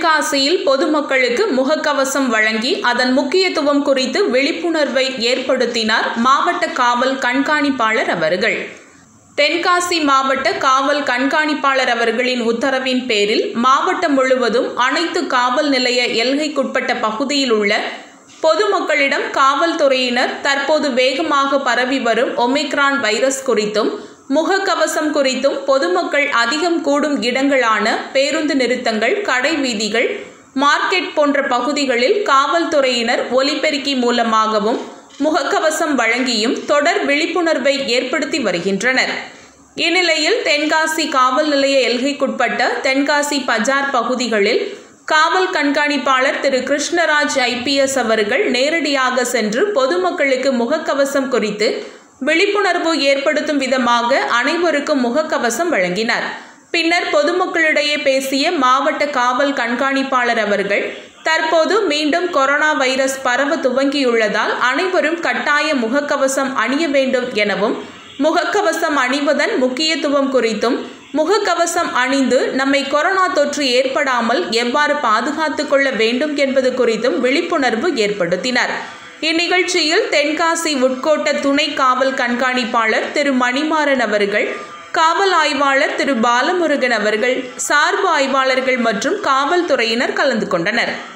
தென்காசியில் பொதுமக்களுக்கு முகக்கவசம் வழங்கி அதன் முக்கியத்துவம் குறித்து விழிப்புணர்வை ஏற்படுத்தினார் மாவட்ட காவல் கண்காணிப்பாளர் அவர்கள் தென்காசி மாவட்ட காவல் கண்காணிப்பாளர் அவர்களின் உத்தரவின் பேரில் மாவட்டம் முழுவதும் அனைத்து காவல் நிலைய எல்கைக்குட்பட்ட பகுதியில் உள்ள பொதுமக்களிடம் காவல்துறையினர் தற்போது வேகமாக பரவி வரும் ஒமிக்ரான் வைரஸ் குறித்தும் முகக்கவசம் குறித்தும் பொதுமக்கள் அதிகம் கூடும் இடங்களான பேருந்து நிறுத்தங்கள் கடை வீதிகள் மார்க்கெட் போன்ற பகுதிகளில் காவல்துறையினர் ஒலிபெருக்கி மூலமாகவும் முகக்கவசம் வழங்கியும் தொடர் விழிப்புணர்வை ஏற்படுத்தி வருகின்றனர் இந்நிலையில் தென்காசி காவல் நிலைய எல்கைக்குட்பட்ட தென்காசி பஜார் பகுதிகளில் காவல் கண்காணிப்பாளர் திரு கிருஷ்ணராஜ் ஐபிஎஸ் அவர்கள் நேரடியாக சென்று பொதுமக்களுக்கு முகக்கவசம் குறித்து விழிப்புணர்வு ஏற்படுத்தும் விதமாக அனைவருக்கும் முகக்கவசம் வழங்கினார் பின்னர் பொதுமக்களிடையே பேசிய மாவட்ட காவல் கண்காணிப்பாளர் அவர்கள் தற்போது மீண்டும் கொரோனா வைரஸ் பரவ துவங்கியுள்ளதால் அனைவரும் கட்டாய முகக்கவசம் அணிய வேண்டும் எனவும் முகக்கவசம் அணிவதன் முக்கியத்துவம் குறித்தும் முகக்கவசம் அணிந்து நம்மை கொரோனா தொற்று ஏற்படாமல் எவ்வாறு பாதுகாத்துக் கொள்ள வேண்டும் என்பது குறித்தும் விழிப்புணர்வு ஏற்படுத்தினார் இந்நிகழ்ச்சியில் தென்காசி உட்கோட்ட துணை காவல் கண்காணிப்பாளர் திரு மணிமாறன் அவர்கள் காவல் ஆய்வாளர் திரு பாலமுருகன் அவர்கள் சார்பு ஆய்வாளர்கள் மற்றும் காவல்துறையினர் கலந்து கொண்டனர்